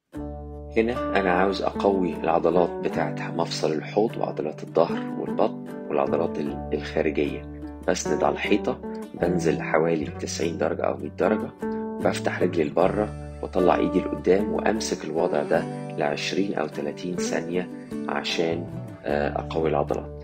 هنا أنا عاوز أقوي العضلات بتاعت مفصل الحوض وعضلات الظهر والبطن والعضلات الخارجية بسند على الحيطة بنزل حوالي 90 درجة أو 100 درجة بفتح رجلي لبره واطلع ايدي لقدام وامسك الوضع ده ل 20 او 30 ثانية عشان اقوي العضلات